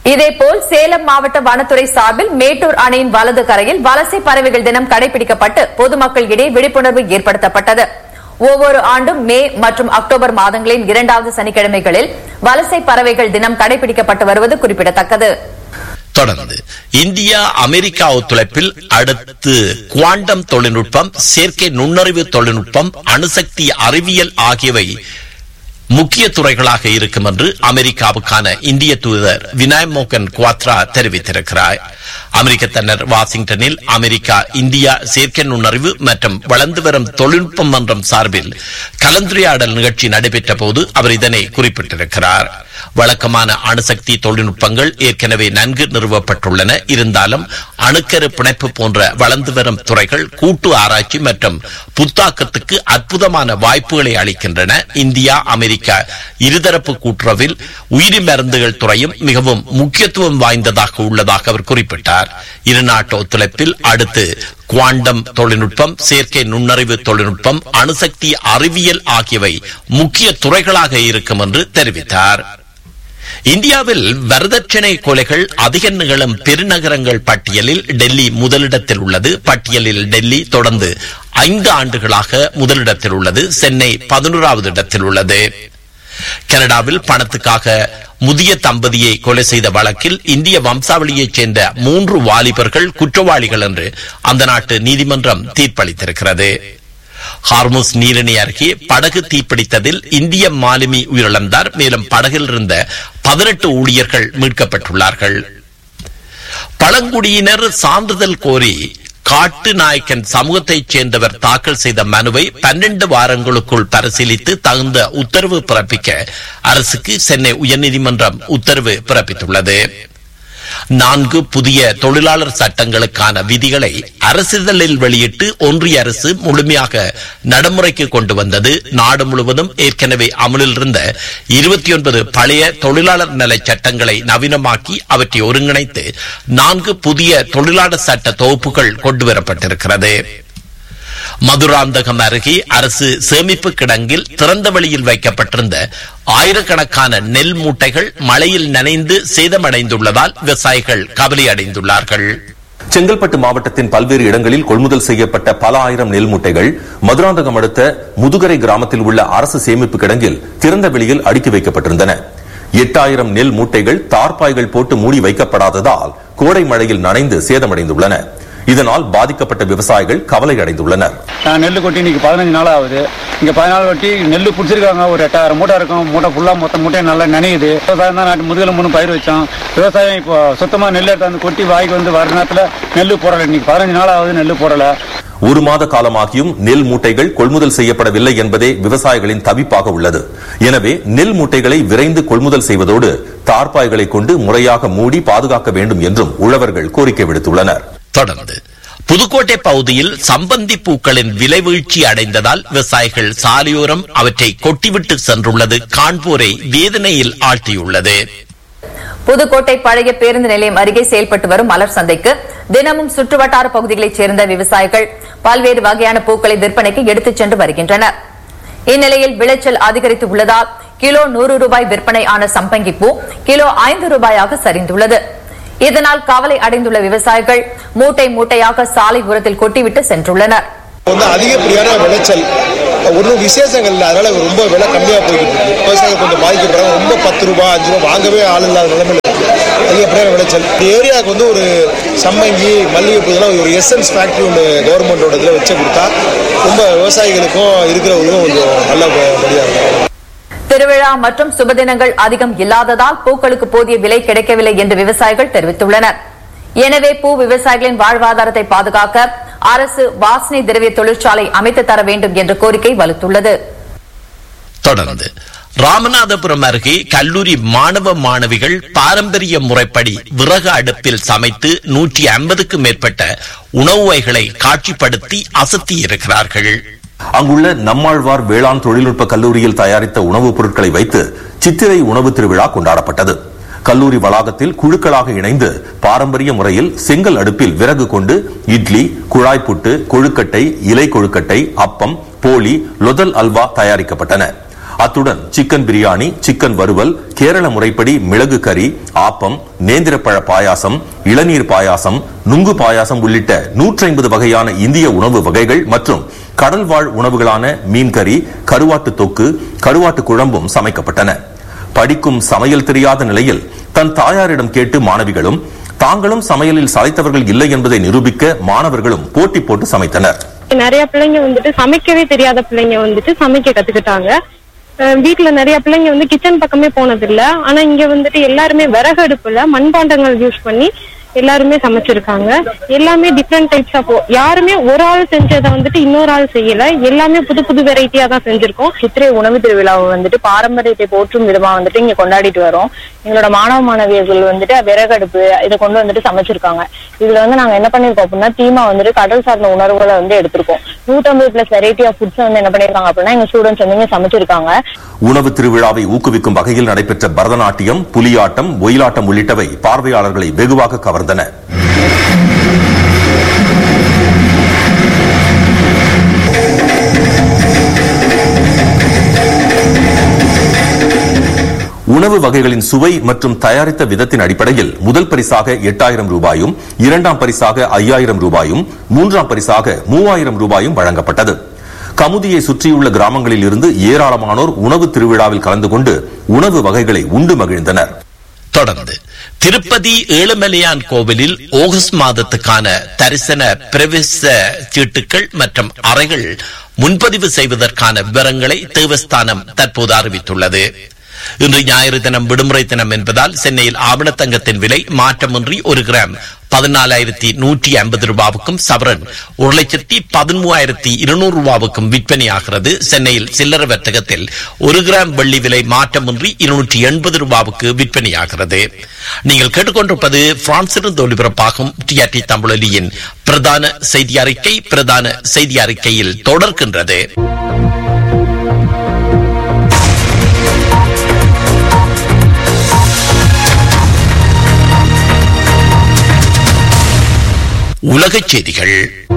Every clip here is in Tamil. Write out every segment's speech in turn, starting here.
இதேபோல் சேலம் மாவட்ட வனத்துறை சார்பில் மேட்டூர் அணையின் வலது கரையில் வலசை பறவைகள் தினம் கடைபிடிக்கப்பட்டு பொதுமக்களிடையே விழிப்புணர்வு ஏற்படுத்தப்பட்டது ஒவ்வொரு ஆண்டும் மே மற்றும் அக்டோபர் மாதங்களின் இரண்டாவது சனிக்கிழமைகளில் வலசை பறவைகள் தினம் கடைபிடிக்கப்பட்டு வருவது குறிப்பிடத்தக்கது தொடர்ந்து இந்தியா அமெரிக்கா ஒத்துழைப்பில் அடுத்து குவாண்டம் தொழில்நுட்பம் செயற்கை நுண்ணறிவு தொழில்நுட்பம் அணுசக்தி அறிவியல் ஆகியவை முக்கிய துறைகளாக இருக்கும் என்று அமெரிக்காவுக்கான இந்திய தூதர் வினாய் மோகன் குவாத்ரா தெரிவித்திருக்கிறார் அமெரிக்க தன்னர் வாஷிங்டனில் அமெரிக்கா இந்தியா செயற்கை நுண்ணறிவு மற்றும் வளர்ந்து வரும் தொழில்நுட்பம் மன்றம் சார்பில் கலந்துரையாடல் நிகழ்ச்சி நடைபெற்ற போது அவர் இதனை குறிப்பிட்டிருக்கிறார் வழக்கமான அணுசக்தி தொழில்நுட்பங்கள் ஏற்கனவே நன்கு நிறுவப்பட்டுள்ளன இருந்தாலும் அணுக்கரு பிணைப்பு போன்ற வளர்ந்து வரும் துறைகள் கூட்டு ஆராய்ச்சி மற்றும் புத்தாக்கத்துக்கு அற்புதமான வாய்ப்புகளை அளிக்கின்றன இந்தியா அமெரிக்கா இருதரப்பு கூட்டுறவில் உயிரி மருந்துகள் துறையும் மிகவும் முக்கியத்துவம் வாய்ந்ததாக உள்ளதாக அவர் குறிப்பிட்டார் இருநாட்டு ஒத்துழைப்பில் அடுத்து குவாண்டம் தொழில்நுட்பம் செயற்கை நுண்ணறிவு தொழில்நுட்பம் அணுசக்தி அறிவியல் ஆகியவை முக்கிய துறைகளாக இருக்கும் என்று தெரிவித்தார் இந்தியாவில் வரதட்சணை கொலைகள் அதிக நிகழும் பெருநகரங்கள் பட்டியலில் டெல்லி முதலிடத்தில் உள்ளது பட்டியலில் டெல்லி தொடர்ந்து ஐந்து ஆண்டுகளாக முதலிடத்தில் உள்ளது சென்னை பதினோராவது இடத்தில் உள்ளது கனடாவில் பணத்துக்காக முதிய தம்பதியை கொலை செய்த வழக்கில் இந்திய வம்சாவளியைச் சேர்ந்த மூன்று வாலிபர்கள் குற்றவாளிகள் என்று அந்த நாட்டு நீதிமன்றம் தீர்ப்பளித்திருக்கிறது ஹார்முஸ் நீரிணை அருகே படகு தீப்பிடித்ததில் இந்திய மாலுமி உயிரிழந்தார் மேலும் படகில் இருந்த பதினெட்டு ஊழியர்கள் மீட்கப்பட்டுள்ளார்கள் பழங்குடியினர் சான்றிதழ் கோரி காட்டு நாயக்கன் சமூகத்தைச் சேர்ந்தவர் தாக்கல் செய்த மனுவை பன்னெண்டு வாரங்களுக்குள் பரிசீலித்து தகுந்த உத்தரவு பிறப்பிக்க அரசுக்கு சென்னை உயர்நீதிமன்றம் உத்தரவு பிறப்பித்துள்ளது நான்கு புதிய தொழிலாளர் சட்டங்களுக்கான விதிகளை அரசிதழில் வெளியிட்டு ஒன்றிய அரசு முழுமையாக நடைமுறைக்கு கொண்டு வந்தது நாடு முழுவதும் ஏற்கனவே அமலில் இருந்த இருபத்தி ஒன்பது பழைய தொழிலாளர் நல சட்டங்களை நவீனமாக்கி அவற்றை ஒருங்கிணைத்து நான்கு புதிய தொழிலாளர் சட்ட தொகுப்புகள் கொண்டுவரப்பட்டிருக்கிறது மதுராந்தகம் அருகே அரசு சேமிப்பு கிடங்கில் திறந்த வெளியில் வைக்கப்பட்டிருந்த ஆயிரக்கணக்கான நெல் மூட்டைகள் மழையில் நனைந்து சேதமடைந்துள்ளதால் விவசாயிகள் கவலை அடைந்துள்ளார்கள் செங்கல்பட்டு மாவட்டத்தின் பல்வேறு இடங்களில் கொள்முதல் செய்யப்பட்ட பல ஆயிரம் நெல் மூட்டைகள் மதுராந்தகம் அடுத்த முதுகரை கிராமத்தில் உள்ள அரசு சேமிப்பு கிடங்கில் திறந்த வெளியில் அடுக்கி வைக்கப்பட்டிருந்தன எட்டாயிரம் நெல் மூட்டைகள் தார்பாய்கள் போட்டு மூடி வைக்கப்படாததால் கோடை மழையில் நனைந்து சேதமடைந்துள்ளன இதனால் பாதிக்கப்பட்ட விவசாயிகள் கவலை அடைந்துள்ளனர் நான் நெல் கொட்டி இன்னைக்கு பதினஞ்சு நாள் ஆகுது இங்க பதினாலு கொட்டி நெல் பிடிச்சிருக்காங்க ஒரு எட்டாயிரம் மூட்டை இருக்கும் மூட்டை ஃபுல்லா மொத்த மூட்டையும் நல்லா நனையுது விவசாயம் தான் நாட்டு முதுகல மூணு பயிர் வச்சோம் விவசாயம் இப்போ சுத்தமா நெல் எடுத்தாந்து கொட்டி வாய்க்கு வந்து வர நேரத்துல நெல் போடல இன்னைக்கு பதினஞ்சு நாள் ஆகுது நெல் போடல ஒரு மாத காலமாகியும் நெல் மூட்டைகள் கொள்முதல் செய்யப்படவில்லை என்பதே விவசாயிகளின் தவிப்பாக உள்ளது எனவே நெல் மூட்டைகளை விரைந்து கொள்முதல் செய்வதோடு தார்பாய்களை கொண்டு முறையாக மூடி பாதுகாக்க வேண்டும் என்றும் உழவர்கள் கோரிக்கை விடுத்துள்ளனர் தொடர்ந்து புதுக்கோட்டை பகுதியில் சம்பந்தி பூக்களின் விலை வீழ்ச்சி அடைந்ததால் விவசாயிகள் சாலையோரம் அவற்றை கொட்டிவிட்டு சென்றுள்ளது காண்போரை வேதனையில் ஆழ்த்தியுள்ளது புதுக்கோட்டை பழைய பேருந்து நிலையம் அருகே செயல்பட்டு வரும் மலர் சந்தைக்கு தினமும் சுற்றுவட்டார பகுதிகளைச் சேர்ந்த விவசாயிகள் பல்வேறு வகையான பூக்களை விற்பனைக்கு எடுத்துச் சென்று வருகின்றனர் இந்நிலையில் விளைச்சல் அதிகரித்து உள்ளதால் கிலோ நூறு ரூபாய் விற்பனை ஆன சம்பங்கி பூ கிலோ ஐந்து ரூபாயாக சரிந்துள்ளது இதனால் கவலை அடைந்துள்ள விவசாயிகள் மூட்டை மூட்டையாக சாலை ஓரத்தில் கொட்டிவிட்டு சென்றுள்ளனர் வந்து அதிகப்படியான விளைச்சல் ஒன்றும் விசேஷங்கள் இல்லை அதனால ரொம்ப விலை கம்மியாக போய்கிட்டு இருக்கு விவசாயிகள் கொஞ்சம் பாதிக்கப்படுறாங்க ரொம்ப பத்து ரூபாய் அஞ்சு ரூபாய் வாங்கவே ஆள் இல்லாத நிலைமையில் இருக்கு அதிகப்படியான விளைச்சல் இந்த ஏரியாவுக்கு வந்து ஒரு சம்மங்கி மல்லிகைப்பூ இதெல்லாம் ஒரு எசன்ஸ் ஃபேக்ட்ரி ஒன்று கவர்மெண்டோட இதில் வச்சு கொடுத்தா ரொம்ப விவசாயிகளுக்கும் இருக்கிற இதுவும் கொஞ்சம் நல்லபடியாக இருக்கும் திருவிழா மற்றும் சுபதினங்கள் அதிகம் இல்லாததால் பூக்களுக்கு போதிய விலை கிடைக்கவில்லை என்று விவசாயிகள் தெரிவித்துள்ளனர் எனவே பூ விவசாயிகளின் வாழ்வாதாரத்தை பாதுகாக்க அரசு வாசனை திரவிய தொழிற்சாலை அமைத்து தர வேண்டும் என்ற கோரிக்கை வலுத்துள்ளது தொடர்ந்து ராமநாதபுரம் அருகே கல்லூரி மாணவ மாணவிகள் பாரம்பரிய முறைப்படி விறகு அடுப்பில் சமைத்து நூற்றி ஐம்பதுக்கும் மேற்பட்ட உணவு வகைகளை காட்சிப்படுத்தி அசத்தி இருக்கிறார்கள் அங்குள்ள நம்மாழ்வார் வேளாண் தொழில்நுட்ப கல்லூரியில் தயாரித்த உணவுப் பொருட்களை வைத்து சித்திரை உணவு திருவிழா கொண்டாடப்பட்டது கல்லூரி வளாகத்தில் குழுக்களாக இணைந்து பாரம்பரிய முறையில் செங்கல் அடுப்பில் விறகு கொண்டு இட்லி குழாய் புட்டு கொழுக்கட்டை இலை கொழுக்கட்டை அப்பம் போலி லொதல் அல்வா தயாரிக்கப்பட்டன அத்துடன் சிக்கன் பிரியாணி சிக்கன் வறுவல் கேரள முறைப்படி மிளகு கறி ஆப்பம் நேந்திரப்பழ பாயாசம் இளநீர் பாயாசம் நுங்கு பாயாசம் உள்ளிட்ட 150 வகையான இந்திய உணவு வகைகள் மற்றும் கடல் வாழ் உணவுகளான மீன் கறி கருவாட்டு தொக்கு கருவாட்டு குழம்பும் சமைக்கப்பட்டன படிக்கும் சமையல் தெரியாத நிலையில் தன் தாயாரிடம் கேட்டு மாணவிகளும் தாங்களும் சமையலில் சளைத்தவர்கள் இல்லை என்பதை நிரூபிக்க மாணவர்களும் போட்டி போட்டு சமைத்தனர் நிறைய பிள்ளைங்க வந்துட்டு சமைக்கவே தெரியாத பிள்ளைங்க வந்துட்டு சமைக்க கத்துக்கிட்டாங்க அஹ் வீட்ல நிறைய பிள்ளைங்க வந்து கிச்சன் பக்கமே போனதில்ல ஆனா இங்க வந்துட்டு எல்லாருமே விறகு அடுப்புல மண்பாண்டங்கள் யூஸ் பண்ணி எல்லாருமே சமைச்சிருக்காங்க எல்லாமே டிஃப்ரெண்ட் டைப்ஸ் ஆஃப் யாருமே ஒரு ஆள் செஞ்சதை வந்துட்டு இன்னொரு ஆள் செய்யல எல்லாமே புது புது வெரைட்டியா தான் செஞ்சிருக்கோம் சித்திரை உணவு திருவிழாவை வந்துட்டு பாரம்பரியத்தை போற்றும் விதமா வந்துட்டு இங்க கொண்டாடிட்டு வரோம் எங்களோட மாணவ மாணவியர்கள் வந்துட்டு விறகடுப்பு இதை கொண்டு வந்துட்டு சமைச்சிருக்காங்க இதுல வந்து நாங்க என்ன பண்ணிருக்கோம் அப்படின்னா தீமா வந்துட்டு கடல் சார்ந்த உணர்வுகளை வந்து எடுத்திருக்கோம் நூத்தம்பது பிளஸ் வெரைட்டி ஆஃப் ஃபுட்ஸ் வந்து என்ன பண்ணிருக்காங்க அப்படின்னா எங்க ஸ்டூடெண்ட்ஸ் வந்து இங்க சமைச்சிருக்காங்க உணவு திருவிழாவை ஊக்குவிக்கும் வகையில் நடைபெற்ற பரதநாட்டியம் புலியாட்டம் ஒயிலாட்டம் உள்ளிட்டவை பார்வையாளர்களை வெகுவாக கவர்ந்தன உணவு வகைகளின் சுவை மற்றும் தயாரித்த விதத்தின் அடிப்படையில் முதல் பரிசாக எட்டாயிரம் ரூபாயும் இரண்டாம் பரிசாக ஐயாயிரம் ரூபாயும் மூன்றாம் பரிசாக மூவாயிரம் ரூபாயும் வழங்கப்பட்டது கமுதியை சுற்றியுள்ள கிராமங்களில் இருந்து ஏராளமானோர் உணவு திருவிழாவில் கலந்து கொண்டு உணவு வகைகளை உண்டு மகிழ்ந்தனர் தொடர்ந்து திருப்பதி ஏழுமலையான் கோவிலில் ஆகஸ்ட் மாதத்துக்கான தரிசன பிரவேச சீட்டுகள் மற்றும் அறைகள் முன்பதிவு செய்வதற்கான விவரங்களை தேவஸ்தானம் தற்போது அறிவித்துள்ளது இன்று ஞாயிறு தினம் விடுமுறை தினம் என்பதால் சென்னையில் ஆவணத்தங்கத்தின் விலை மாற்றமின்றி ஒரு கிராம் பதினாலாயிரத்தி நூற்றி ஐம்பது ரூபாவுக்கும் சவரன் ஒரு லட்சத்தி பதிமூவாயிரத்தி இருநூறு ரூபாவுக்கும் விற்பனையாகிறது சென்னையில் சில்லறை வர்த்தகத்தில் ஒரு கிராம் வெள்ளி விலை மாற்றமின்றி இருநூற்றி எண்பது ரூபாவுக்கு விற்பனையாகிறது நீங்கள் கேட்டுக்கொண்டிருப்பது பிரான்சிலிருந்து ஒலிபரப்பாகும் டிஆர்டி தமிழொலியின் பிரதான செய்தி அறிக்கை பிரதான செய்தி அறிக்கையில் தொடர்கின்றது உலகச் செய்திகள்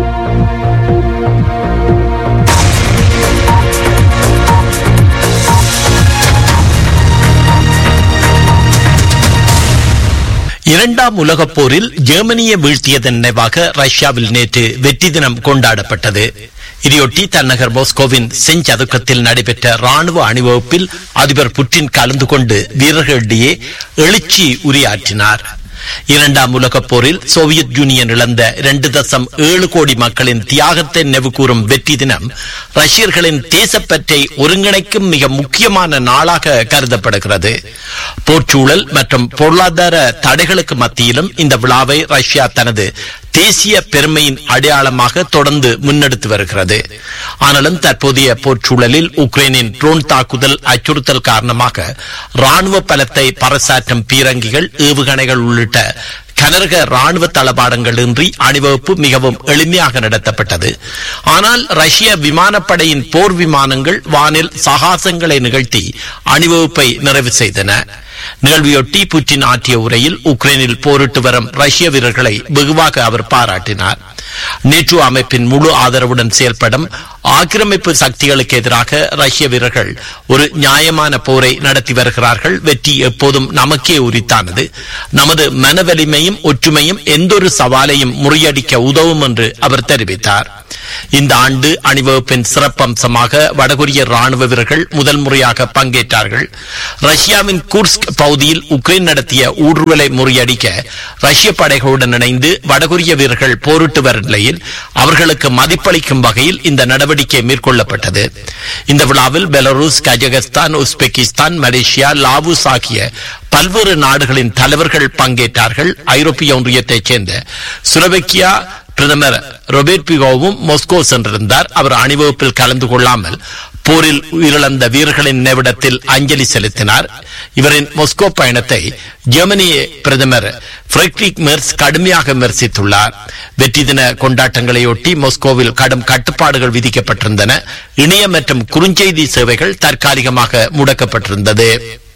இரண்டாம் உலகப் போரில் ஜெர்மனியை வீழ்த்தியதன் நினைவாக ரஷ்யாவில் நேற்று வெற்றி தினம் கொண்டாடப்பட்டது இதையொட்டி தன்னகர் மாஸ்கோவின் செஞ்சதுக்கத்தில் நடைபெற்ற ராணுவ அணிவகுப்பில் அதிபர் புட்டின் கலந்து கொண்டு வீரர்களிடையே எழுச்சி உரையாற்றினார் இரண்டாம் உலகப் போரில் சோவியத் யூனியன் இழந்த இரண்டு தசம் ஏழு கோடி மக்களின் தியாகத்தை நினைவு கூறும் வெற்றி தினம் ரஷ்யர்களின் தேசப்பற்றை ஒருங்கிணைக்கும் மிக முக்கியமான நாளாக கருதப்படுகிறது போர்ச்சூழல் மற்றும் பொருளாதார தடைகளுக்கு மத்தியிலும் இந்த விழாவை ரஷ்யா தனது தேசிய பெருமையின் அடையாளமாக தொடர்ந்து முன்னெடுத்து வருகிறது ஆனாலும் தற்போதைய போர்ச்சூழலில் உக்ரைனின் ட்ரோன் தாக்குதல் அச்சுறுத்தல் காரணமாக ராணுவ பலத்தை பறைசாற்றும் பீரங்கிகள் ஏவுகணைகள் உள்ளிட்ட கனரக ராணுவ தளபாடங்கள் இன்றி அணிவகுப்பு மிகவும் எளிமையாக நடத்தப்பட்டது ஆனால் ரஷ்ய விமானப்படையின் போர் விமானங்கள் வானில் சாகசங்களை நிகழ்த்தி அணிவகுப்பை நிறைவு செய்தன நிகழ்வையொட்டி புட்டின் ஆற்றிய உரையில் உக்ரைனில் போரிட்டு வரும் ரஷ்ய வீரர்களை வெகுவாக அவர் பாராட்டினார் நேட்டோ அமைப்பின் முழு ஆதரவுடன் செயல்படும் ஆக்கிரமிப்பு சக்திகளுக்கு எதிராக ரஷ்ய வீரர்கள் ஒரு நியாயமான போரை நடத்தி வருகிறார்கள் வெற்றி எப்போதும் நமக்கே உரித்தானது நமது மன வலிமையும் ஒற்றுமையும் எந்தொரு சவாலையும் முறியடிக்க உதவும் என்று அவர் தெரிவித்தார் இந்த ஆண்டு அணிவகுப்பின் சிறப்பம்சமாக வடகொரிய ராணுவ வீரர்கள் முதல் முறையாக பங்கேற்றார்கள் ரஷ்யாவின் கூர்ஸ்க் பகுதியில் உக்ரைன் நடத்திய ஊடுருவலை முறியடிக்க ரஷ்ய படைகளுடன் இணைந்து வடகொரிய வீரர்கள் போரிட்டு வரும் நிலையில் அவர்களுக்கு மதிப்பளிக்கும் வகையில் இந்த நடவடிக்கை மேற்கொள்ளப்பட்டது இந்த விழாவில் Belarus Kazakhstan Uzbekistan Malaysia Laos ஆகிய பல்வேறு நாடுகளின் தலைவர்கள் பங்கேற்றார்கள் ஐரோப்பிய ஒன்றியத்தைச் சேர்ந்த சுலோவேக்கியா பிரதமர் ரொபேட் பிகோவும் மாஸ்கோ சென்றிருந்தார் அவர் அணிவகுப்பில் கலந்து கொள்ளாமல் போரில் உயிரிழந்த வீரர்களின் நினைவிடத்தில் அஞ்சலி செலுத்தினார் இவரின் மாஸ்கோ பயணத்தை ஜெர்மனி பிரதமர் பிரெட்ரிக் மெர்ஸ் கடுமையாக விமர்சித்துள்ளார் வெற்றி தின கொண்டாட்டங்களையொட்டி மாஸ்கோவில் கடும் கட்டுப்பாடுகள் விதிக்கப்பட்டிருந்தன இணைய மற்றும் குறுஞ்செய்தி சேவைகள் தற்காலிகமாக முடக்கப்பட்டிருந்தது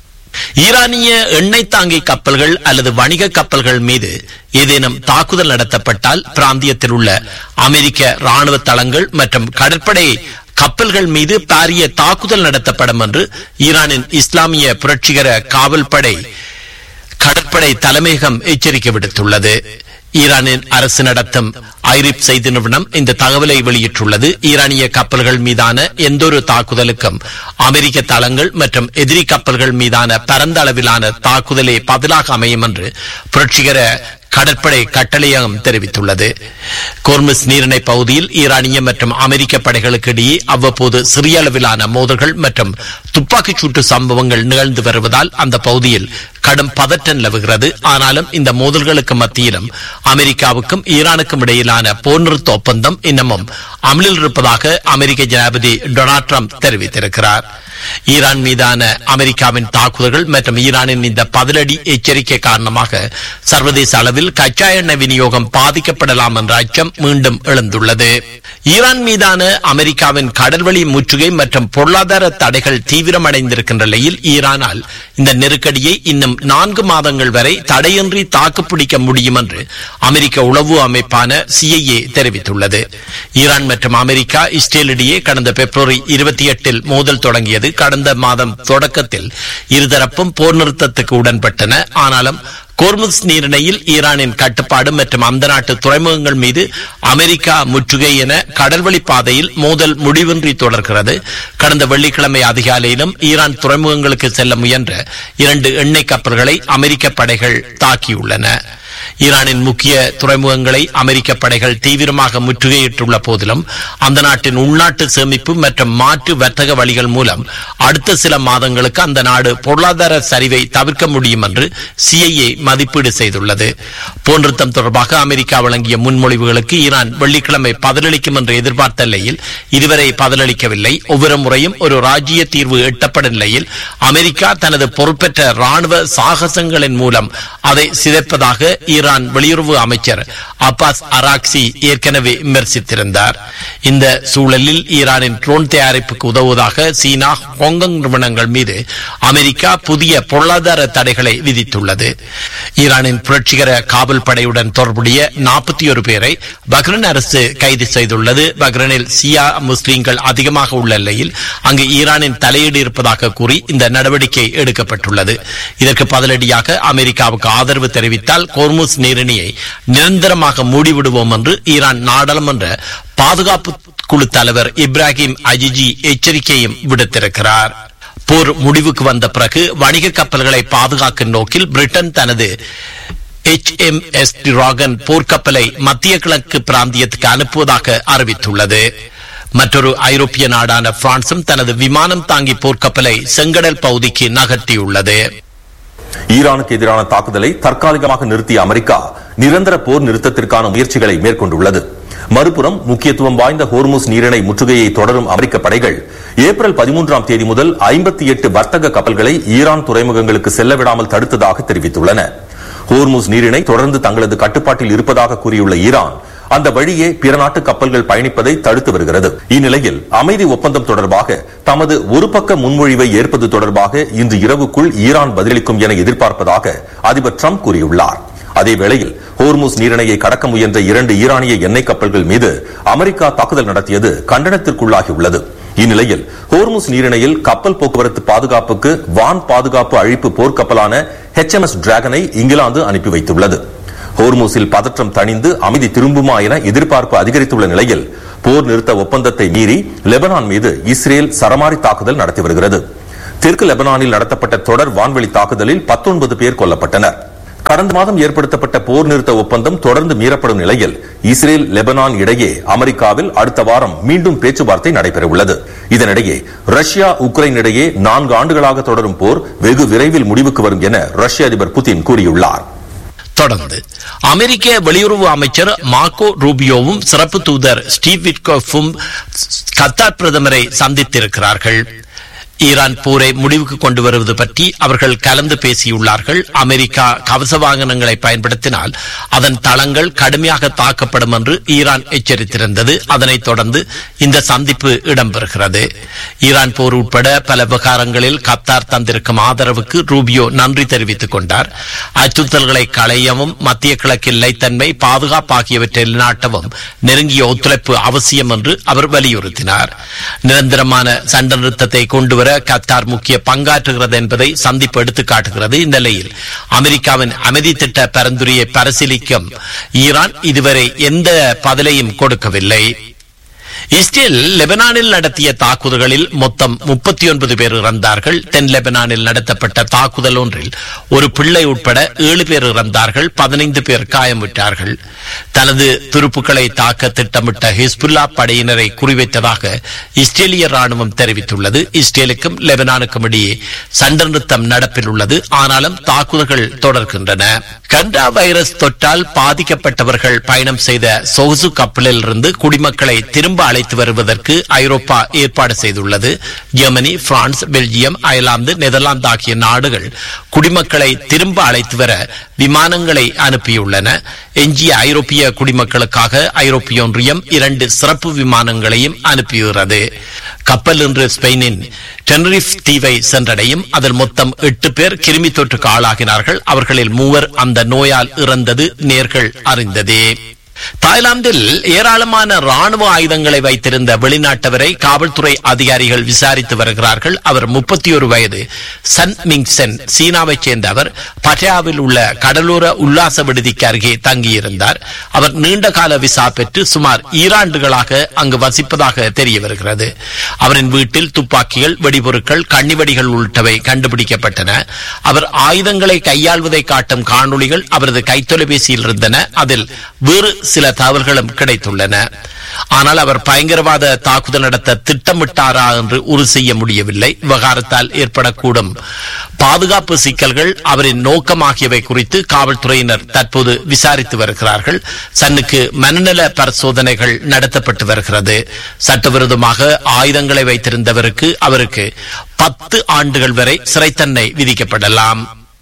ஈரானிய எண்ணெய் தாங்கி கப்பல்கள் அல்லது வணிக கப்பல்கள் மீது ஏதேனும் தாக்குதல் நடத்தப்பட்டால் பிராந்தியத்தில் உள்ள அமெரிக்க ராணுவ தளங்கள் மற்றும் கடற்படை கப்பல்கள் மீது பாரிய தாக்குதல் நடத்தப்படும் என்று ஈரானின் இஸ்லாமிய புரட்சிகர காவல்படை கடற்படை தலைமையகம் எச்சரிக்கை விடுத்துள்ளது ஈரானின் அரசு நடத்தும் ஐரிப் செய்தி நிறுவனம் இந்த தகவலை வெளியிட்டுள்ளது ஈரானிய கப்பல்கள் மீதான எந்தொரு தாக்குதலுக்கும் அமெரிக்க தளங்கள் மற்றும் எதிரி கப்பல்கள் மீதான பரந்த அளவிலான தாக்குதலே பதிலாக அமையும் என்று புரட்சிகர கடற்படை கட்டளையகம் தெரிவித்துள்ளது கோர்முஸ் நீரிணை பகுதியில் ஈரானிய மற்றும் அமெரிக்க படைகளுக்கு இடையே அவ்வப்போது சிறிய அளவிலான மோதல்கள் மற்றும் துப்பாக்கிச் சூட்டு சம்பவங்கள் நிகழ்ந்து வருவதால் அந்த பகுதியில் கடும் பதற்றம் நிலவுகிறது ஆனாலும் இந்த மோதல்களுக்கு மத்தியிலும் அமெரிக்காவுக்கும் ஈரானுக்கும் இடையிலான போர் நிறுத்த ஒப்பந்தம் இன்னமும் அமலில் இருப்பதாக அமெரிக்க ஜனாதிபதி டொனால்ட் ட்ரம்ப் தெரிவித்திருக்கிறார் ஈரான் மீதான அமெரிக்காவின் தாக்குதல்கள் மற்றும் ஈரானின் இந்த பதிலடி எச்சரிக்கை காரணமாக சர்வதேச அளவில் கச்சா எண்ணெய் விநியோகம் பாதிக்கப்படலாம் என்ற அச்சம் மீண்டும் எழுந்துள்ளது ஈரான் மீதான அமெரிக்காவின் கடல்வழி முற்றுகை மற்றும் பொருளாதார தடைகள் தீவிரமடைந்திருக்கின்ற நிலையில் ஈரானால் இந்த நெருக்கடியை இன்னும் நான்கு மாதங்கள் வரை தடையின்றி தாக்குப்பிடிக்க முடியும் என்று அமெரிக்க உளவு அமைப்பான சிஐஏ தெரிவித்துள்ளது ஈரான் மற்றும் அமெரிக்கா இஸ்ரேல் இடையே கடந்த பிப்ரவரி இருபத்தி எட்டில் மோதல் தொடங்கியது கடந்த மாதம் தொடக்கத்தில் இருதரப்பும் போர் நிறுத்தத்துக்கு உடன்பட்டன ஆனாலும் கோர்முஸ் நீரிணையில் ஈரானின் கட்டுப்பாடு மற்றும் அந்த நாட்டு துறைமுகங்கள் மீது அமெரிக்கா முற்றுகை என கடல்வழி பாதையில் மோதல் முடிவின்றி தொடர்கிறது கடந்த வெள்ளிக்கிழமை அதிகாலையிலும் ஈரான் துறைமுகங்களுக்கு செல்ல முயன்ற இரண்டு எண்ணெய் கப்பல்களை அமெரிக்க படைகள் தாக்கியுள்ளன ஈரானின் முக்கிய துறைமுகங்களை அமெரிக்க படைகள் தீவிரமாக முற்றுகையிட்டுள்ள போதிலும் அந்த நாட்டின் உள்நாட்டு சேமிப்பு மற்றும் மாற்று வர்த்தக வழிகள் மூலம் அடுத்த சில மாதங்களுக்கு அந்த நாடு பொருளாதார சரிவை தவிர்க்க முடியும் என்று சிஐஏ மதிப்பீடு செய்துள்ளது போர் நிறுத்தம் தொடர்பாக அமெரிக்கா வழங்கிய முன்மொழிவுகளுக்கு ஈரான் வெள்ளிக்கிழமை பதிலளிக்கும் என்று எதிர்பார்த்த நிலையில் இதுவரை பதிலளிக்கவில்லை ஒவ்வொரு முறையும் ஒரு ராஜ்ய தீர்வு எட்டப்படும் நிலையில் அமெரிக்கா தனது பொறுப்பற்ற ராணுவ சாகசங்களின் மூலம் அதை சிதைப்பதாக ஈரான் வெளியுறவு அமைச்சர் அப்பாஸ் அராக்சி ஏற்கனவே விமர்சித்திருந்தார் இந்த சூழலில் ஈரானின் ட்ரோன் தயாரிப்புக்கு உதவுவதாக சீனா ஹாங்காங் நிறுவனங்கள் மீது அமெரிக்கா புதிய பொருளாதார தடைகளை விதித்துள்ளது ஈரானின் புரட்சிகர காவல் படையுடன் தொடர்புடைய நாற்பத்தி ஒரு பேரை பஹ்ரைன் அரசு கைது செய்துள்ளது பஹ்ரைனில் சியா முஸ்லீம்கள் அதிகமாக உள்ள நிலையில் அங்கு ஈரானின் தலையீடு இருப்பதாக கூறி இந்த நடவடிக்கை எடுக்கப்பட்டுள்ளது இதற்கு பதிலடியாக அமெரிக்காவுக்கு ஆதரவு தெரிவித்தால் கோர்முஸ் நீரிணியை நிரந்தரமாக மூடிவிடுவோம் என்று ஈரான் நாடாளுமன்ற பாதுகாப்பு குழு தலைவர் இப்ராஹிம் அஜிஜி எச்சரிக்கையும் விடுத்திருக்கிறார் போர் முடிவுக்கு வந்த பிறகு வணிக கப்பல்களை பாதுகாக்கும் நோக்கில் பிரிட்டன் தனது எச் எம் எஸ் டிராகன் போர்க்கப்பலை மத்திய கிழக்கு பிராந்தியத்துக்கு அனுப்புவதாக அறிவித்துள்ளது மற்றொரு ஐரோப்பிய நாடான பிரான்சும் தனது விமானம் தாங்கி போர்க்கப்பலை செங்கடல் பகுதிக்கு நகர்த்தியுள்ளது ஈரானுக்கு எதிரான தாக்குதலை தற்காலிகமாக நிறுத்திய அமெரிக்கா நிரந்தர போர் நிறுத்தத்திற்கான முயற்சிகளை மேற்கொண்டுள்ளது மறுபுறம் முக்கியத்துவம் வாய்ந்த ஹோர்முஸ் நீரிணை முற்றுகையை தொடரும் அமெரிக்க படைகள் ஏப்ரல் பதிமூன்றாம் தேதி முதல் ஐம்பத்தி எட்டு வர்த்தக கப்பல்களை ஈரான் துறைமுகங்களுக்கு செல்ல விடாமல் தடுத்ததாக தெரிவித்துள்ளன ஹோர்முஸ் நீரிணை தொடர்ந்து தங்களது கட்டுப்பாட்டில் இருப்பதாக கூறியுள்ள ஈரான் அந்த வழியே பிற நாட்டு கப்பல்கள் பயணிப்பதை தடுத்து வருகிறது இந்நிலையில் அமைதி ஒப்பந்தம் தொடர்பாக தமது ஒரு பக்க முன்மொழிவை ஏற்பது தொடர்பாக இன்று இரவுக்குள் ஈரான் பதிலளிக்கும் என எதிர்பார்ப்பதாக அதிபர் ட்ரம்ப் கூறியுள்ளார் அதே வேளையில் ஹோர்முஸ் நீரிணையை கடக்க முயன்ற இரண்டு ஈரானிய எண்ணெய் கப்பல்கள் மீது அமெரிக்கா தாக்குதல் நடத்தியது கண்டனத்திற்குள்ளாகியுள்ளது இந்நிலையில் ஹோர்முஸ் நீரிணையில் கப்பல் போக்குவரத்து பாதுகாப்புக்கு வான் பாதுகாப்பு அழிப்பு போர்க்கப்பலான எஸ் டிராகனை இங்கிலாந்து அனுப்பி வைத்துள்ளது ஹோர்மூஸில் பதற்றம் தணிந்து அமைதி திரும்புமா என எதிர்பார்ப்பு அதிகரித்துள்ள நிலையில் போர் நிறுத்த ஒப்பந்தத்தை மீறி லெபனான் மீது இஸ்ரேல் சரமாரி தாக்குதல் நடத்தி வருகிறது தெற்கு லெபனானில் நடத்தப்பட்ட தொடர் வான்வெளி தாக்குதலில் பத்தொன்பது பேர் கொல்லப்பட்டனர் கடந்த மாதம் ஏற்படுத்தப்பட்ட போர் நிறுத்த ஒப்பந்தம் தொடர்ந்து மீறப்படும் நிலையில் இஸ்ரேல் லெபனான் இடையே அமெரிக்காவில் அடுத்த வாரம் மீண்டும் பேச்சுவார்த்தை நடைபெறவுள்ளது இதனிடையே ரஷ்யா உக்ரைன் இடையே நான்கு ஆண்டுகளாக தொடரும் போர் வெகு விரைவில் முடிவுக்கு வரும் என ரஷ்ய அதிபர் புதின் கூறியுள்ளார் தொடர்ந்து அமெரிக்க வெளியுறவு அமைச்சர் மார்க்கோ ரூபியோவும் சிறப்பு தூதர் ஸ்டீவ் விட்கோஃபும் கத்தார் பிரதமரை சந்தித்திருக்கிறார்கள் ஈரான் போரை முடிவுக்கு கொண்டு வருவது பற்றி அவர்கள் கலந்து பேசியுள்ளார்கள் அமெரிக்கா கவச வாகனங்களை பயன்படுத்தினால் அதன் தளங்கள் கடுமையாக தாக்கப்படும் என்று ஈரான் எச்சரித்திருந்தது அதனைத் தொடர்ந்து இந்த சந்திப்பு இடம்பெறுகிறது ஈரான் போர் உட்பட பல விவகாரங்களில் கத்தார் தந்திருக்கும் ஆதரவுக்கு ரூபியோ நன்றி தெரிவித்துக் கொண்டார் அச்சுறுத்தல்களை களையவும் மத்திய கிழக்கில் நிலைத்தன்மை பாதுகாப்பு ஆகியவற்றை நிலைநாட்டவும் நெருங்கிய ஒத்துழைப்பு அவசியம் என்று அவர் வலியுறுத்தினார் நிரந்தரமான சண்டை நிறுத்தத்தை கொண்டுவர கத்தார் முக்கிய பங்காற்றுகிறது என்பதை சந்திப்பு எடுத்துக் காட்டுகிறது இந்த நிலையில் அமெரிக்காவின் அமைதி திட்ட பரிந்துரையை பரிசீலிக்கும் ஈரான் இதுவரை எந்த பதிலையும் கொடுக்கவில்லை இஸ்ரேல் லெபனானில் நடத்திய தாக்குதல்களில் மொத்தம் முப்பத்தி ஒன்பது பேர் இறந்தார்கள் தென் லெபனானில் நடத்தப்பட்ட தாக்குதல் ஒன்றில் ஒரு பிள்ளை உட்பட ஏழு பேர் இறந்தார்கள் பதினைந்து பேர் காயமுற்றார்கள் தனது துருப்புக்களை தாக்க திட்டமிட்ட ஹிஸ்புல்லா படையினரை குறிவைத்ததாக இஸ்ரேலிய ராணுவம் தெரிவித்துள்ளது இஸ்ரேலுக்கும் லெபனானுக்கும் இடையே சண்டை நிறுத்தம் நடப்பில் உள்ளது ஆனாலும் தாக்குதல்கள் தொடர்கின்றன கண்டா வைரஸ் தொற்றால் பாதிக்கப்பட்டவர்கள் பயணம் செய்த சொகுசு கப்பலில் இருந்து குடிமக்களை திரும்ப அழைத்து வருவதற்கு ஐரோப்பா ஏற்பாடு செய்துள்ளது Germany France Belgium Ireland Netherlands ஆகிய நாடுகள் குடிமக்களை திரும்ப அழைத்து வர விமானங்களை அனுப்பியுள்ளன எஞ்சிய ஐரோப்பிய குடிமக்களுக்காக ஐரோப்பிய ஒன்றியம் இரண்டு சிறப்பு விமானங்களையும் அனுப்பியுள்ளது கப்பல் இன்று ஸ்பெயினின் டெனரிஃப் தீவை சென்றடையும் அதில் மொத்தம் எட்டு பேர் கிருமி தொற்றுக்கு ஆளாகினார்கள் அவர்களில் மூவர் அந்த நோயால் இறந்தது நேர்கள் அறிந்ததே தாய்லாந்தில் ஏராளமான ராணுவ ஆயுதங்களை வைத்திருந்த வெளிநாட்டவரை காவல்துறை அதிகாரிகள் விசாரித்து வருகிறார்கள் அவர் முப்பத்தி ஒரு வயது சன் மிங் சென் சீனாவைச் சேர்ந்த அவர் பட்யாவில் உள்ள கடலோர உல்லாச விடுதிக்கு அருகே தங்கியிருந்தார் அவர் நீண்ட கால விசா பெற்று சுமார் ஈராண்டுகளாக அங்கு வசிப்பதாக தெரிய வருகிறது அவரின் வீட்டில் துப்பாக்கிகள் வெடிபொருட்கள் கண்ணிவெடிகள் உள்ளிட்டவை கண்டுபிடிக்கப்பட்டன அவர் ஆயுதங்களை கையாள்வதை காட்டும் காணொளிகள் அவரது கைத்தொலைபேசியில் இருந்தன அதில் வேறு சில தகவல்களும் கிடைத்துள்ளன ஆனால் அவர் பயங்கரவாத தாக்குதல் நடத்த திட்டமிட்டாரா என்று உறுதி செய்ய முடியவில்லை விவகாரத்தால் ஏற்படக்கூடும் பாதுகாப்பு சிக்கல்கள் அவரின் நோக்கம் ஆகியவை குறித்து காவல்துறையினர் தற்போது விசாரித்து வருகிறார்கள் சன்னுக்கு மனநல பரிசோதனைகள் நடத்தப்பட்டு வருகிறது சட்டவிரோதமாக ஆயுதங்களை வைத்திருந்தவருக்கு அவருக்கு பத்து ஆண்டுகள் வரை சிறை தண்டனை விதிக்கப்படலாம்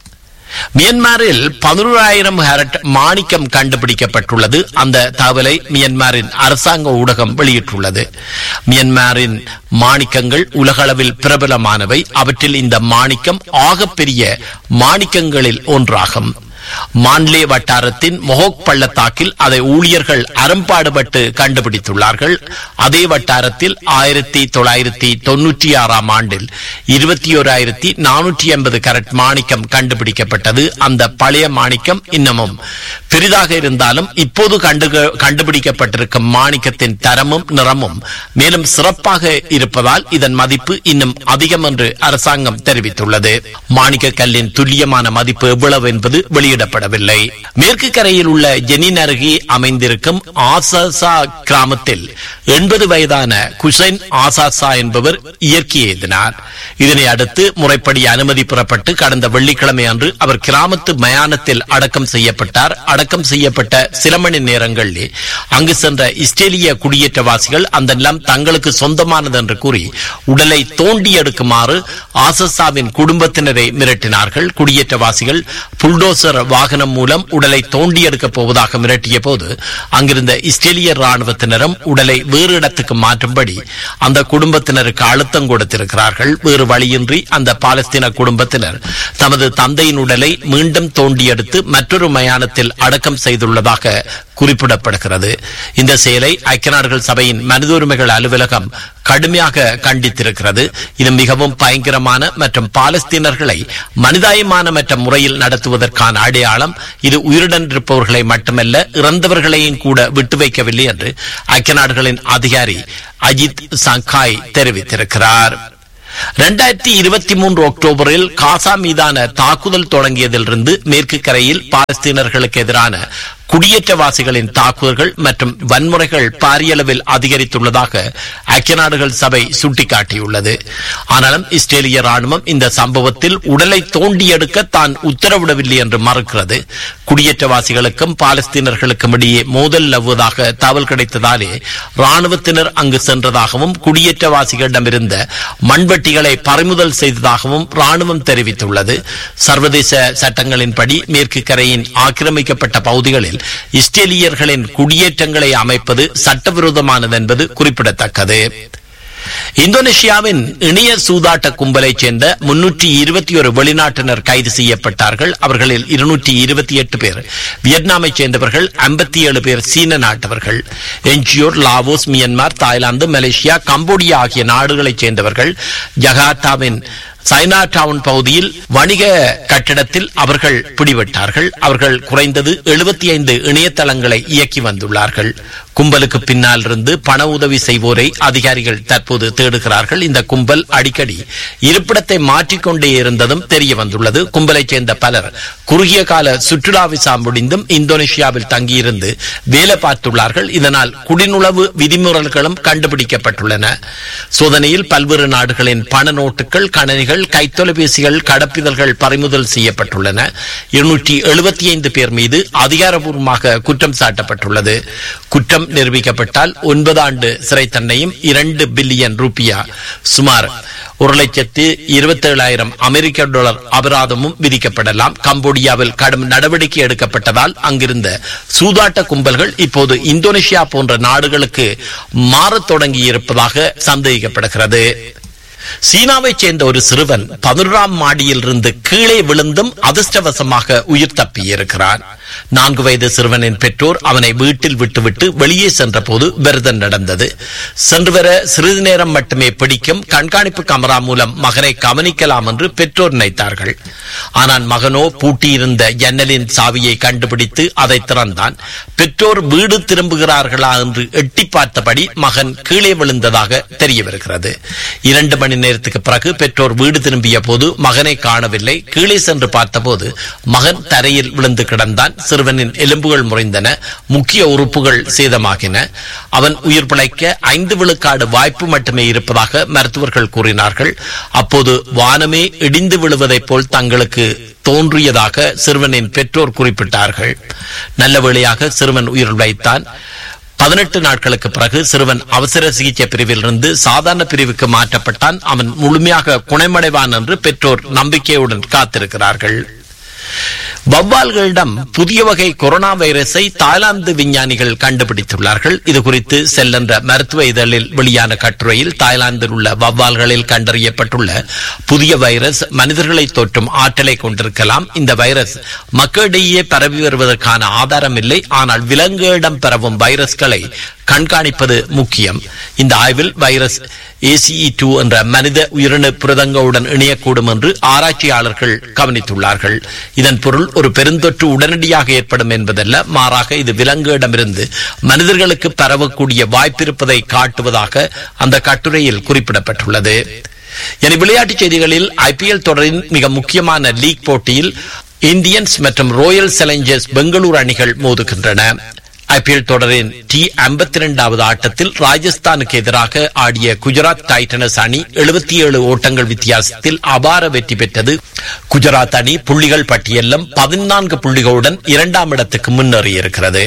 மியன்மாரில் பதினோராயிரம் ஹேரட் மாணிக்கம் கண்டுபிடிக்கப்பட்டுள்ளது அந்த தகவலை மியன்மாரின் அரசாங்க ஊடகம் வெளியிட்டுள்ளது மியன்மாரின் மாணிக்கங்கள் உலகளவில் பிரபலமானவை அவற்றில் இந்த மாணிக்கம் ஆகப்பெரிய மாணிக்கங்களில் ஒன்றாகும் மான்லே வட்டாரத்தின் மொஹோக் பள்ளத்தாக்கில் அதை ஊழியர்கள் அறம்பாடுபட்டு கண்டுபிடித்துள்ளார்கள் அதே வட்டாரத்தில் ஆயிரத்தி தொள்ளாயிரத்தி தொன்னூற்றி ஆறாம் ஆண்டில் இருபத்தி ஓராயிரத்தி நானூற்றி எண்பது கரட் மாணிக்கம் கண்டுபிடிக்கப்பட்டது அந்த பழைய மாணிக்கம் இன்னமும் பெரிதாக இருந்தாலும் இப்போது கண்டு கண்டுபிடிக்கப்பட்டிருக்கும் மாணிக்கத்தின் தரமும் நிறமும் மேலும் சிறப்பாக இருப்பதால் இதன் மதிப்பு இன்னும் அதிகம் என்று அரசாங்கம் தெரிவித்துள்ளது மாணிக்க கல்லின் துல்லியமான மதிப்பு எவ்வளவு என்பது வெளியிடப்படவில்லை மேற்கு கரையில் உள்ள ஜெனின் அருகே அமைந்திருக்கும் ஆசாசா கிராமத்தில் எண்பது வயதான குசைன் ஆசாசா என்பவர் இயற்கை எழுதினார் இதனை அடுத்து முறைப்படி அனுமதி பெறப்பட்டு கடந்த வெள்ளிக்கிழமை அன்று அவர் கிராமத்து மயானத்தில் அடக்கம் செய்யப்பட்டார் அடக்கம் செய்யப்பட்ட சில மணி நேரங்களில் அங்கு சென்ற இஸ்ரேலிய குடியேற்றவாசிகள் அந்த நிலம் தங்களுக்கு சொந்தமானது என்று கூறி உடலை தோண்டி எடுக்குமாறு ஆசசாவின் குடும்பத்தினரை மிரட்டினார்கள் குடியேற்றவாசிகள் புல்டோசர் வாகனம் மூலம் உடலை தோண்டி எடுக்கப் போவதாக மிரட்டிய போது அங்கிருந்த இஸ்ரேலிய ராணுவத்தினரும் உடலை வேறு இடத்துக்கு மாற்றும்படி அந்த குடும்பத்தினருக்கு அழுத்தம் கொடுத்திருக்கிறார்கள் வேறு வழியின்றி அந்த பாலஸ்தீன குடும்பத்தினர் தமது தந்தையின் உடலை மீண்டும் தோண்டி எடுத்து மற்றொரு மயானத்தில் அடக்கம் செய்துள்ளதாக குறிப்பிடப்படுகிறது இந்த செயலை ஐக்கிய நாடுகள் சபையின் மனித உரிமைகள் அலுவலகம் கடுமையாக கண்டித்திருக்கிறது இது மிகவும் பயங்கரமான மற்றும் பாலஸ்தீனர்களை மனிதாயமானமற்ற முறையில் நடத்துவதற்கான அடையாளம் இது உயிருடன் இருப்பவர்களை மட்டுமல்ல இறந்தவர்களையும் கூட விட்டு வைக்கவில்லை என்று ஐக்கிய நாடுகளின் அதிகாரி அஜித் சங்காய் தெரிவித்திருக்கிறார் இரண்டாயிரத்தி இருபத்தி மூன்று அக்டோபரில் காசா மீதான தாக்குதல் தொடங்கியதிலிருந்து மேற்கு கரையில் பாலஸ்தீனர்களுக்கு எதிரான குடியேற்றவாசிகளின் தாக்குதல்கள் மற்றும் வன்முறைகள் பாரியளவில் அதிகரித்துள்ளதாக ஐக்கிய நாடுகள் சபை சுட்டிக்காட்டியுள்ளது ஆனாலும் இஸ்ரேலிய ராணுவம் இந்த சம்பவத்தில் உடலை தோண்டி எடுக்க தான் உத்தரவிடவில்லை என்று மறுக்கிறது குடியேற்றவாசிகளுக்கும் பாலஸ்தீனர்களுக்கும் இடையே மோதல் நிலவுவதாக தகவல் கிடைத்ததாலே ராணுவத்தினர் அங்கு சென்றதாகவும் குடியேற்றவாசிகளிடமிருந்த மண்வெட்டிகளை பறிமுதல் செய்ததாகவும் ராணுவம் தெரிவித்துள்ளது சர்வதேச சட்டங்களின்படி மேற்கு கரையின் ஆக்கிரமிக்கப்பட்ட பகுதிகளில் இஸ்ரேலியர்களின் குடியேற்றங்களை அமைப்பது சட்டவிரோதமானது என்பது குறிப்பிடத்தக்கது இந்தோனேஷியாவின் இணைய சூதாட்ட கும்பலைச் சேர்ந்த முன்னூற்றி இருபத்தி ஒரு வெளிநாட்டினர் கைது செய்யப்பட்டார்கள் அவர்களில் இருநூற்றி இருபத்தி எட்டு பேர் வியட்நாமைச் சேர்ந்தவர்கள் ஐம்பத்தி ஏழு பேர் சீன நாட்டவர்கள் என்ஜியோர் Laos Myanmar Thailand Malaysia Cambodia ஆகிய நாடுகளைச் சேர்ந்தவர்கள் ஜகார்த்தாவின் சைனா டவுன் பகுதியில் வணிக கட்டிடத்தில் அவர்கள் பிடிபட்டார்கள் அவர்கள் குறைந்தது எழுபத்தி ஐந்து இணையதளங்களை இயக்கி வந்துள்ளார்கள் கும்பலுக்கு பின்னால் இருந்து பண உதவி செய்வோரை அதிகாரிகள் தற்போது தேடுகிறார்கள் இந்த கும்பல் அடிக்கடி இருப்பிடத்தை மாற்றிக்கொண்டே இருந்ததும் தெரிய வந்துள்ளது கும்பலைச் சேர்ந்த பலர் குறுகிய கால சுற்றுலா விசா முடிந்தும் இந்தோனேஷியாவில் தங்கியிருந்து வேலை பார்த்துள்ளார்கள் இதனால் குடிநுழவு விதிமுறைகளும் கண்டுபிடிக்கப்பட்டுள்ளன சோதனையில் பல்வேறு நாடுகளின் பண நோட்டுகள் கணனிகள் கைத்தொலைபேசிகள் கடப்பிதழ்கள் பறிமுதல் செய்யப்பட்டுள்ளன இருநூற்றி எழுபத்தி ஐந்து பேர் மீது அதிகாரப்பூர்வமாக குற்றம் சாட்டப்பட்டுள்ளது குற்றம் நிரூபிக்கப்பட்டால் ஒன்பது ஆண்டு சிறை தண்டையும் இரண்டு பில்லியன் ரூபியா சுமார் ஒரு லட்சத்து இருபத்தி ஏழாயிரம் அமெரிக்க டாலர் அபராதமும் விதிக்கப்படலாம் கம்போடியாவில் கடும் நடவடிக்கை எடுக்கப்பட்டதால் அங்கிருந்த சூதாட்ட கும்பல்கள் இப்போது இந்தோனேஷியா போன்ற நாடுகளுக்கு மாறத் தொடங்கியிருப்பதாக சந்தேகிக்கப்படுகிறது சீனாவைச் சேர்ந்த ஒரு சிறுவன் பதினொன்றாம் மாடியில் இருந்து கீழே விழுந்தும் அதிர்ஷ்டவசமாக உயிர் தப்பியிருக்கிறான் நான்கு வயது சிறுவனின் பெற்றோர் அவனை வீட்டில் விட்டுவிட்டு வெளியே சென்ற போது விரதம் நடந்தது சென்று வர சிறிது நேரம் மட்டுமே பிடிக்கும் கண்காணிப்பு கமரா மூலம் மகனை கவனிக்கலாம் என்று பெற்றோர் நினைத்தார்கள் ஆனால் மகனோ பூட்டியிருந்த ஜன்னலின் சாவியை கண்டுபிடித்து அதை திறந்தான் பெற்றோர் வீடு திரும்புகிறார்களா என்று எட்டி பார்த்தபடி மகன் கீழே விழுந்ததாக தெரிய வருகிறது இரண்டு மணி நேரத்துக்கு பிறகு பெற்றோர் வீடு திரும்பிய போது மகனை காணவில்லை கீழே சென்று பார்த்தபோது மகன் தரையில் விழுந்து கிடந்தான் சிறுவனின் எலும்புகள் முறைந்தன முக்கிய உறுப்புகள் சேதமாகின அவன் உயிர் பிழைக்க ஐந்து விழுக்காடு வாய்ப்பு மட்டுமே இருப்பதாக மருத்துவர்கள் கூறினார்கள் அப்போது வானமே இடிந்து விழுவதைப் போல் தங்களுக்கு தோன்றியதாக சிறுவனின் பெற்றோர் குறிப்பிட்டார்கள் நல்ல வேளையாக சிறுவன் உயிர் பிழைத்தான் பதினெட்டு நாட்களுக்கு பிறகு சிறுவன் அவசர சிகிச்சை பிரிவில் இருந்து சாதாரண பிரிவுக்கு மாற்றப்பட்டான் அவன் முழுமையாக குணமடைவான் என்று பெற்றோர் நம்பிக்கையுடன் காத்திருக்கிறார்கள் வவ்வால்களிடம் புதிய வகை கொரோனா வைரஸை தாய்லாந்து விஞ்ஞானிகள் கண்டுபிடித்துள்ளார்கள் இது குறித்து செல்லென்ற மருத்துவ இதழில் வெளியான கட்டுரையில் தாய்லாந்தில் உள்ள வவ்வால்களில் கண்டறியப்பட்டுள்ள புதிய வைரஸ் மனிதர்களை தோற்றும் ஆற்றலை கொண்டிருக்கலாம் இந்த வைரஸ் மக்களிடையே பரவி வருவதற்கான ஆதாரம் இல்லை ஆனால் விலங்குகளிடம் பரவும் வைரஸ்களை கண்காணிப்பது முக்கியம் இந்த ஆய்வில் வைரஸ் ஏசிஇ டூ என்ற மனித உயிரணு புரதங்களுடன் இணையக்கூடும் என்று ஆராய்ச்சியாளர்கள் கவனித்துள்ளார்கள் இதன் பொருள் ஒரு பெருந்தொற்று உடனடியாக ஏற்படும் என்பதல்ல மாறாக இது விலங்குகளிடமிருந்து மனிதர்களுக்கு பரவக்கூடிய வாய்ப்பிருப்பதை காட்டுவதாக அந்த கட்டுரையில் குறிப்பிடப்பட்டுள்ளது என விளையாட்டுச் செய்திகளில் ஐபிஎல் தொடரின் மிக முக்கியமான லீக் போட்டியில் இந்தியன்ஸ் மற்றும் ராயல் சேலஞ்சர்ஸ் பெங்களூரு அணிகள் மோதுகின்றன ஐபிஎல் தொடரின் டி ஐம்பத்தி இரண்டாவது ஆட்டத்தில் ராஜஸ்தானுக்கு எதிராக ஆடிய குஜராத் டைட்டனஸ் அணி எழுபத்தி ஏழு ஓட்டங்கள் வித்தியாசத்தில் அபார வெற்றி பெற்றது குஜராத் அணி புள்ளிகள் பட்டியலிலும் பதினான்கு புள்ளிகளுடன் இரண்டாம் இடத்துக்கு முன்னேறியிருக்கிறது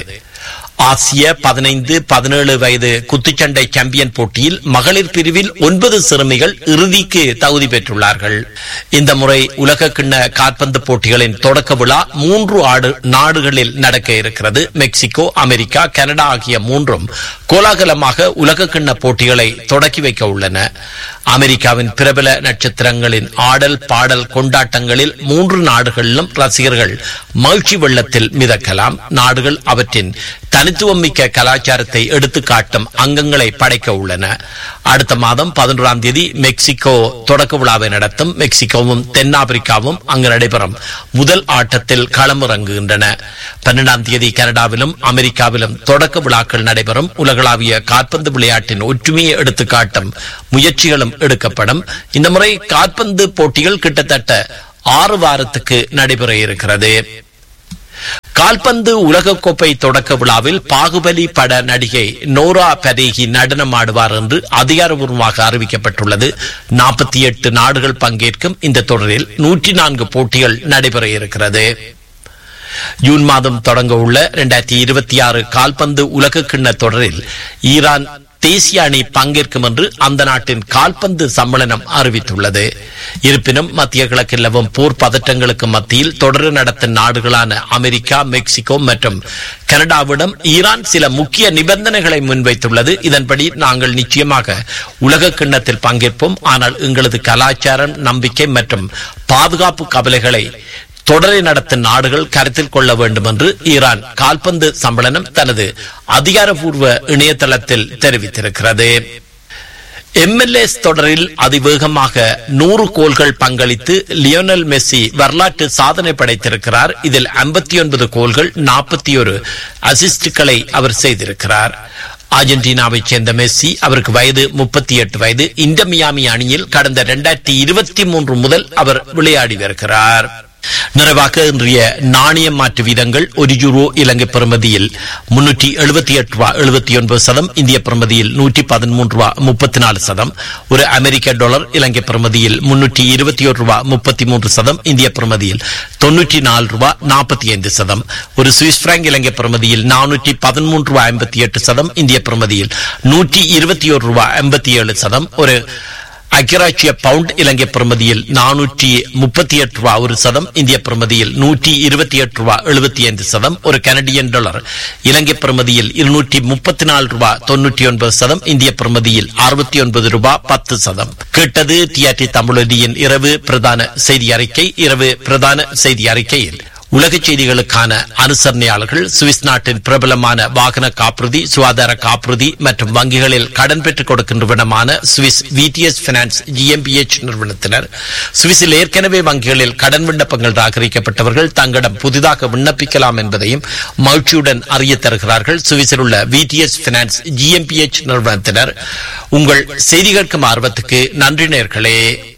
ஆசிய பதினைந்து பதினேழு வயது குத்துச்சண்டை சாம்பியன் போட்டியில் மகளிர் பிரிவில் ஒன்பது சிறுமிகள் இறுதிக்கு தகுதி பெற்றுள்ளார்கள் இந்த முறை உலக கிண்ண காற்பந்து போட்டிகளின் தொடக்க விழா மூன்று ஆடு நாடுகளில் நடக்க இருக்கிறது மெக்சிகோ அமெரிக்கா கனடா ஆகிய மூன்றும் கோலாகலமாக உலக கிண்ண போட்டிகளை தொடக்கி வைக்க உள்ளன அமெரிக்காவின் பிரபல நட்சத்திரங்களின் ஆடல் பாடல் கொண்டாட்டங்களில் மூன்று நாடுகளிலும் ரசிகர்கள் மகிழ்ச்சி வெள்ளத்தில் மிதக்கலாம் நாடுகள் அவற்றின் தனித்துவம் மிக்க கலாச்சாரத்தை எடுத்துக்காட்டும் அங்கங்களை படைக்க உள்ளன அடுத்த மாதம் பதினோராம் தேதி மெக்சிகோ தொடக்க விழாவை நடத்தும் மெக்சிகோவும் தென்னாப்பிரிக்காவும் அங்கு நடைபெறும் முதல் ஆட்டத்தில் களமிறங்குகின்றன பன்னெண்டாம் தேதி கனடாவிலும் அமெரிக்காவிலும் தொடக்க விழாக்கள் நடைபெறும் உலகளாவிய காற்பந்து விளையாட்டின் ஒற்றுமையை எடுத்துக்காட்டும் முயற்சிகளும் எடுக்கப்படும் இந்த முறை காற்பந்து போட்டிகள் கிட்டத்தட்ட ஆறு வாரத்துக்கு நடைபெற இருக்கிறது கால்பந்து உலகக்கோப்பை தொடக்க விழாவில் பாகுபலி பட நடிகை நோரா பரேகி நடனமாடுவார் என்று அதிகாரபூர்வமாக அறிவிக்கப்பட்டுள்ளது நாற்பத்தி எட்டு நாடுகள் பங்கேற்கும் இந்த தொடரில் நூற்றி நான்கு போட்டிகள் நடைபெற இருக்கிறது ஜூன் மாதம் தொடங்க உள்ள இரண்டாயிரத்தி இருபத்தி ஆறு கால்பந்து உலக கிண்ண தொடரில் ஈரான் தேசிய அணி பங்கேற்கும் என்று அந்த நாட்டின் கால்பந்து சம்மேளனம் அறிவித்துள்ளது இருப்பினும் மத்திய கிழக்கில் நிலவும் போர் பதற்றங்களுக்கு மத்தியில் தொடர் நடத்தும் நாடுகளான அமெரிக்கா மெக்சிகோ மற்றும் கனடாவிடம் ஈரான் சில முக்கிய நிபந்தனைகளை முன்வைத்துள்ளது இதன்படி நாங்கள் நிச்சயமாக உலக கிண்ணத்தில் பங்கேற்போம் ஆனால் எங்களது கலாச்சாரம் நம்பிக்கை மற்றும் பாதுகாப்பு கவலைகளை தொடரை நடத்தும் நாடுகள் கருத்தில் கொள்ள வேண்டும் என்று ஈரான் கால்பந்து சம்மேளனம் தனது அதிகாரப்பூர்வ இணையதளத்தில் தெரிவித்திருக்கிறது எம்எல்ஏஸ் தொடரில் அதிவேகமாக நூறு கோல்கள் பங்களித்து லியோனல் மெஸ்ஸி வரலாற்று சாதனை படைத்திருக்கிறார் இதில் ஐம்பத்தி ஒன்பது கோல்கள் நாற்பத்தி ஒரு அசிஸ்டுகளை அவர் செய்திருக்கிறார் அர்ஜென்டினாவைச் சேர்ந்த மெஸ்ஸி அவருக்கு வயது முப்பத்தி எட்டு வயது இந்த மியாமி அணியில் கடந்த இரண்டாயிரத்தி இருபத்தி மூன்று முதல் அவர் விளையாடி வருகிறார் நிறைவாக இன்றைய நாணய மாற்று வீதங்கள் ஒரு யூரோ இலங்கை பெறுமதியில் முன்னூற்றி எழுபத்தி எட்டு ரூபா எழுபத்தி ஒன்பது சதம் இந்திய பெறுமதியில் நூற்றி பதிமூன்று ரூபா முப்பத்தி நாலு சதம் ஒரு அமெரிக்க டாலர் இலங்கை பெறுமதியில் முன்னூற்றி இருபத்தி ஒரு ரூபா முப்பத்தி மூன்று சதம் இந்திய பெறுமதியில் தொன்னூற்றி நாலு ரூபா நாற்பத்தி ஐந்து சதம் ஒரு சுவிஸ் பிராங்க் இலங்கை பெறுமதியில் நானூற்றி பதிமூன்று ரூபா ஐம்பத்தி எட்டு சதம் இந்திய பெறுமதியில் நூற்றி இருபத்தி ஒரு ரூபா ஐம்பத்தி ஏழு சதம் ஒரு ஐக்கியராட்சிய பவுண்ட் இலங்கை பிரமதியில் நானூற்றி முப்பத்தி எட்டு ரூபா ஒரு சதம் இந்திய பிரமதியில் நூற்றி இருபத்தி எட்டு ரூபா எழுபத்தி ஐந்து சதம் ஒரு கனடியன் டாலர் இலங்கை பிரமதியில் இருநூற்றி முப்பத்தி நாலு ரூபா தொன்னூற்றி ஒன்பது சதம் இந்திய பிரமதியில் அறுபத்தி ஒன்பது ரூபா பத்து சதம் கேட்டது டிஆர்டி தமிழொலியின் இரவு பிரதான செய்தி அறிக்கை இரவு பிரதான செய்தி அறிக்கையில் உலக செய்திகளுக்கான அனுசரணையாளர்கள் சுவிஸ் நாட்டின் பிரபலமான வாகன காப்புறுதி சுகாதார காப்புறுதி மற்றும் வங்கிகளில் கடன் பெற்றுக் கொடுக்கின்ற விடமான சுவிஸ் விடிஎஸ் பினான்ஸ் ஜிஎம்பிஎச் நிறுவனத்தினர் சுவிஸில் ஏற்கனவே வங்கிகளில் கடன் விண்ணப்பங்கள் ராகரிக்கப்பட்டவர்கள் தங்களிடம் புதிதாக விண்ணப்பிக்கலாம் என்பதையும் மகிழ்ச்சியுடன் அறிய தருகிறார்கள் சுவிஸில் உள்ள விடிஎஸ் பினான்ஸ் ஜிஎம்பிஎச் நிறுவனத்தினர் உங்கள் செய்தி கேட்கும் ஆர்வத்துக்கு நன்றி நேர்களே